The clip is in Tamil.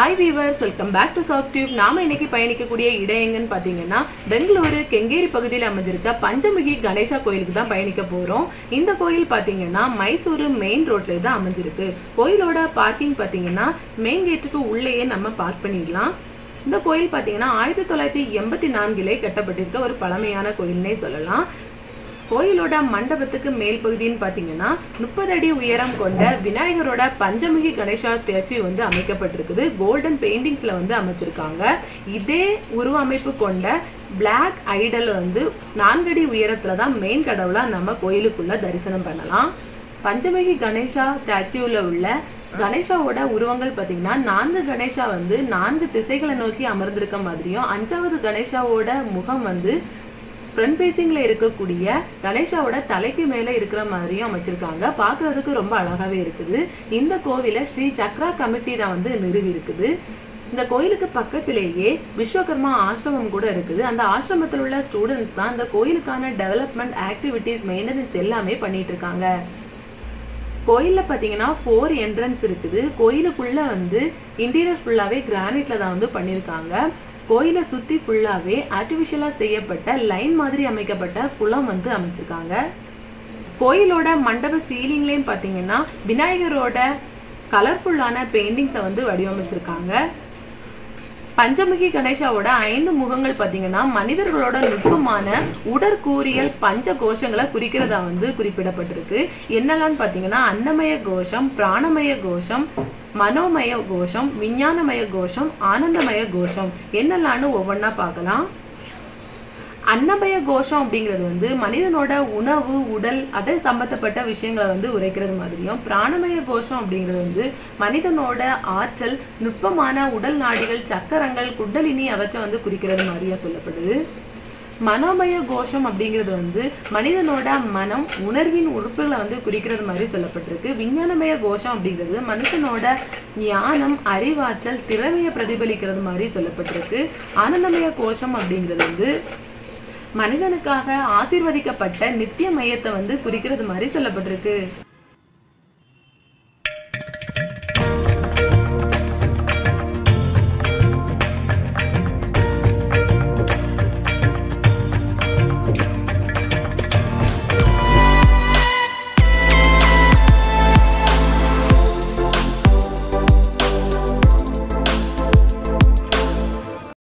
hi viewers welcome back to South Tube நாம இன்னைக்கு பயணிக்கக்கூடிய இடம் எங்கன்னு பார்த்தீங்கன்னா பெங்களூரு கெங்கேரி பகுதியில் அமைஞ்சிருக்க பஞ்சமுகி கணேசா கோயிலுக்கு தான் பயணிக்க போகிறோம் இந்த கோயில் பார்த்தீங்கன்னா மைசூரு மெயின் ரோட்ல தான் அமைஞ்சிருக்கு கோயிலோட பார்க்கிங் பார்த்தீங்கன்னா மெயின் கேட்டுக்கு உள்ளேயே நம்ம பார்க் பண்ணிடலாம் இந்த கோயில் பார்த்தீங்கன்னா ஆயிரத்தி தொள்ளாயிரத்தி எண்பத்தி நான்கிலே கட்டப்பட்டிருக்க ஒரு பழமையான கோயில்னே சொல்லலாம் கோயிலோட மண்டபத்துக்கு மேல் பகுதின்னு பார்த்தீங்கன்னா முப்பது அடி உயரம் கொண்ட விநாயகரோட பஞ்சமுகி கணேசா ஸ்டாச்சு வந்து அமைக்கப்பட்டிருக்குது கோல்டன் பெயிண்டிங்ஸ்ல வந்து அமைச்சிருக்காங்க இதே உருவ அமைப்பு கொண்ட பிளாக் ஐடல் வந்து நான்கடி உயரத்துல தான் மெயின் கடவுளா நம்ம கோயிலுக்குள்ள தரிசனம் பண்ணலாம் பஞ்சமுகி கணேசா ஸ்டாச்சுவில் உள்ள கணேஷாவோட உருவங்கள் பார்த்தீங்கன்னா நான்கு கணேஷா வந்து நான்கு திசைகளை நோக்கி அமர்ந்திருக்க மாதிரியும் அஞ்சாவது கணேஷாவோட முகம் வந்து ஃப்ரண்ட் ஃபேசிங்ல இருக்கக்கூடிய கணேஷாவோட தலைக்கு மேல இருக்கிற மாதிரியும் அமைச்சிருக்காங்க பார்க்கிறதுக்கு ரொம்ப அழகாவே இருக்குது இந்த கோவிலை ஸ்ரீ சக்ரா கமிட்டி தான் வந்து நிறுவி இருக்குது இந்த கோயிலுக்கு பக்கத்திலேயே விஸ்வகர்மா ஆசிரமம் கூட இருக்குது அந்த ஆசிரமத்தில் உள்ள ஸ்டூடெண்ட்ஸ் தான் இந்த கோயிலுக்கான டெவலப்மெண்ட் ஆக்டிவிட்டீஸ் மெயின்டெனன்ஸ் எல்லாமே பண்ணிட்டு இருக்காங்க கோயில்ல பாத்தீங்கன்னா ஃபோர் என்ட்ரன்ஸ் இருக்குது கோயிலுக்குள்ள வந்து இன்டீரியர் ஃபுல்லாவே கிரானைட்ல தான் வந்து பண்ணியிருக்காங்க கோயிலை சுத்தி ஃபுல்லாவே ஆர்டிபிஷியலா செய்யப்பட்ட லைன் மாதிரி அமைக்கப்பட்ட குளம் வந்து அமைச்சிருக்காங்க கோயிலோட மண்டப சீலிங்லேயும் பார்த்தீங்கன்னா விநாயகரோட கலர்ஃபுல்லான பெயிண்டிங்ஸை வந்து வடிவமைச்சிருக்காங்க பஞ்சமுகி கணேஷாவோட ஐந்து முகங்கள் பார்த்தீங்கன்னா மனிதர்களோட நுட்பமான உடற்கூறியல் பஞ்ச கோஷங்களை குறிக்கிறதா வந்து குறிப்பிடப்பட்டிருக்கு என்னெல்லாம் பார்த்தீங்கன்னா அன்னமய கோஷம் பிராணமய கோஷம் மனோமய கோஷம் விஞ்ஞானமய கோஷம் ஆனந்தமய கோஷம் என்னெல்லாம்னு ஒவ்வொன்றா பார்க்கலாம் அன்னமய கோஷம் அப்படிங்கிறது வந்து மனிதனோட உணவு உடல் அதை சம்பந்தப்பட்ட விஷயங்களை வந்து உரைக்கிறது மாதிரியும் பிராணமய கோஷம் அப்படிங்கிறது வந்து மனிதனோட ஆற்றல் நுட்பமான உடல் நாடிகள் சக்கரங்கள் குண்டலினி அவற்றை வந்து குறிக்கிறது மாதிரியும் சொல்லப்படுது மனோமய கோஷம் அப்படிங்கிறது வந்து மனிதனோட மனம் உணர்வின் உறுப்புகளை வந்து குறிக்கிறது மாதிரி சொல்லப்பட்டிருக்கு விஞ்ஞானமய கோஷம் அப்படிங்கிறது மனுஷனோட ஞானம் அறிவாற்றல் திறமையை பிரதிபலிக்கிறது மாதிரி சொல்லப்பட்டிருக்கு ஆனந்தமய கோஷம் அப்படிங்கிறது வந்து மனிதனுக்காக ஆசீர்வதிக்கப்பட்ட நித்திய மையத்தை வந்து குறிக்கிறது மாதிரி சொல்லப்பட்டிருக்கு